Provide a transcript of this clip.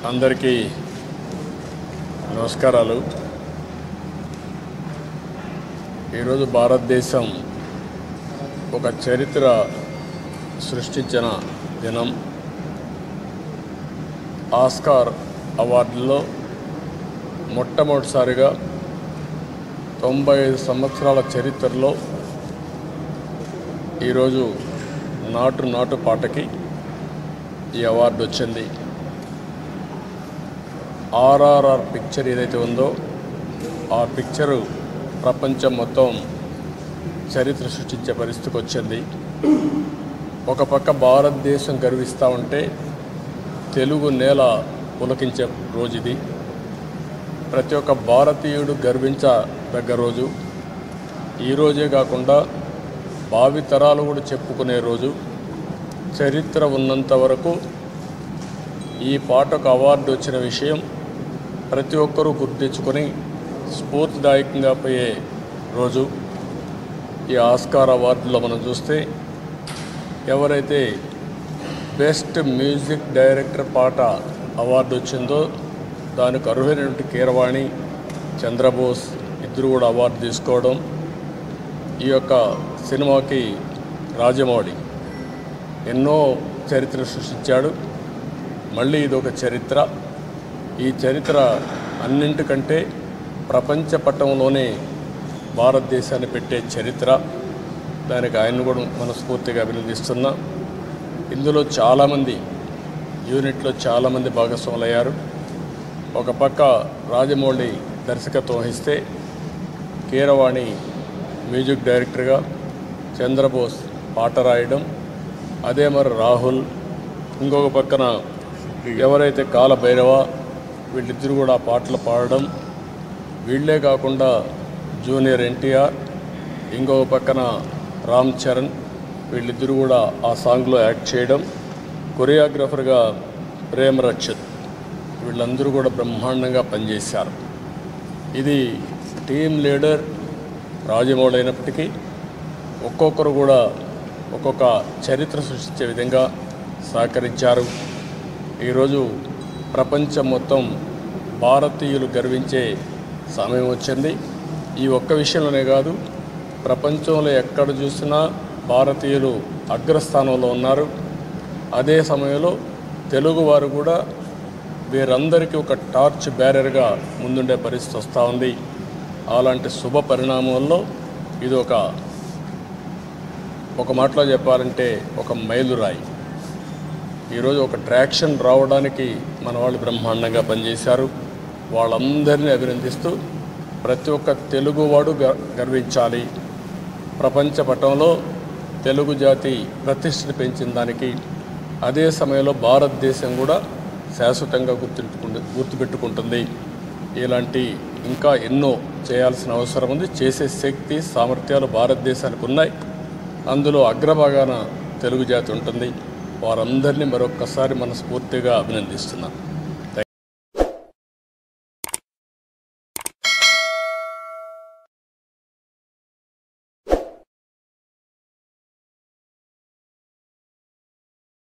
అందరికీ నమస్కారాలు ఈరోజు భారతదేశం ఒక చరిత్ర సృష్టించిన దినం ఆస్కార్ అవార్డులో మొట్టమొదటిసారిగా తొంభై ఐదు సంవత్సరాల చరిత్రలో ఈరోజు నాటు నాటు పాటకి ఈ అవార్డు వచ్చింది ఆర్ఆర్ఆర్ పిక్చర్ ఏదైతే ఉందో ఆ పిక్చరు ప్రపంచం మొత్తం చరిత్ర సృష్టించే పరిస్థితికి వచ్చింది ఒక పక్క భారతదేశం గర్విస్తూ ఉంటే తెలుగు నేల పులకించే రోజు ఇది ప్రతి ఒక్క భారతీయుడు గర్వించదగ్గ రోజు ఈ రోజే కాకుండా భావితరాలు కూడా చెప్పుకునే రోజు చరిత్ర ఉన్నంత వరకు ఈ పాటకు అవార్డు వచ్చిన విషయం ప్రతి ఒక్కరూ గుర్తించుకొని స్ఫూర్తిదాయకంగా పోయే రోజు ఈ ఆస్కార్ అవార్డులో మనం చూస్తే ఎవరైతే బెస్ట్ మ్యూజిక్ డైరెక్టర్ పాట అవార్డు వచ్చిందో దానికి అర్హులైనటువంటి కీరవాణి చంద్రబోస్ ఇద్దరు కూడా అవార్డు తీసుకోవడం ఈ యొక్క సినిమాకి రాజమౌళి ఎన్నో చరిత్ర సృష్టించాడు మళ్ళీ ఇది ఒక చరిత్ర ఈ చరిత్ర అన్నింటికంటే ప్రపంచ పట్టంలోనే భారతదేశాన్ని పెట్టే చరిత్ర దానికి ఆయన కూడా మనస్ఫూర్తిగా అభినందిస్తున్నా ఇందులో చాలామంది యూనిట్లో చాలామంది భాగస్వాములయ్యారు ఒక పక్క రాజమౌళి దర్శకత్వం వహిస్తే కీరవాణి మ్యూజిక్ డైరెక్టర్గా చంద్రబోస్ పాట రాయడం అదే మరి రాహుల్ ఇంకొక పక్కన ఎవరైతే కాల భైరవ వీళ్ళిద్దరు కూడా ఆ పాటలు పాడడం వీళ్ళే కాకుండా జూనియర్ ఎన్టీఆర్ ఇంకొక పక్కన రామ్ చరణ్ వీళ్ళిద్దరూ కూడా ఆ సాంగ్లో యాక్ట్ చేయడం కొరియోగ్రాఫర్గా ప్రేమ్ రక్షత్ వీళ్ళందరూ కూడా బ్రహ్మాండంగా పనిచేశారు ఇది టీం లీడర్ రాజమౌళి అయినప్పటికీ ఒక్కొక్కరు కూడా ఒక్కొక్క చరిత్ర సృష్టించే విధంగా సహకరించారు ఈరోజు ప్రపంచం మొత్తం భారతీయులు గర్వించే సమయం వచ్చింది ఈ ఒక్క విషయంలోనే కాదు ప్రపంచంలో ఎక్కడ చూసినా భారతీయులు అగ్రస్థానంలో ఉన్నారు అదే సమయంలో తెలుగువారు కూడా వీరందరికీ ఒక టార్చ్ బ్యారర్గా ముందుండే పరిస్థితి వస్తూ ఉంది అలాంటి శుభ పరిణామంలో ఇది ఒక ఒక మాటలో చెప్పాలంటే ఒక మైలురాయి ఈరోజు ఒక ట్రాక్షన్ రావడానికి మన వాళ్ళు బ్రహ్మాండంగా పనిచేశారు వాళ్ళందరినీ అభినందిస్తూ ప్రతి ఒక్క తెలుగువాడు గ గర్వించాలి ప్రపంచ పటంలో తెలుగు జాతి ప్రతిష్టను పెంచిన దానికి అదే సమయంలో భారతదేశం కూడా శాశ్వతంగా గుర్తుంచుకుంటు గుర్తుపెట్టుకుంటుంది ఇలాంటి ఇంకా ఎన్నో చేయాల్సిన అవసరం ఉంది చేసే శక్తి సామర్థ్యాలు భారతదేశానికి ఉన్నాయి అందులో అగ్రభాగాన తెలుగు జాతి ఉంటుంది వారందరినీ మరొక్కసారి మనస్ఫూర్తిగా అభినందిస్తున్నాను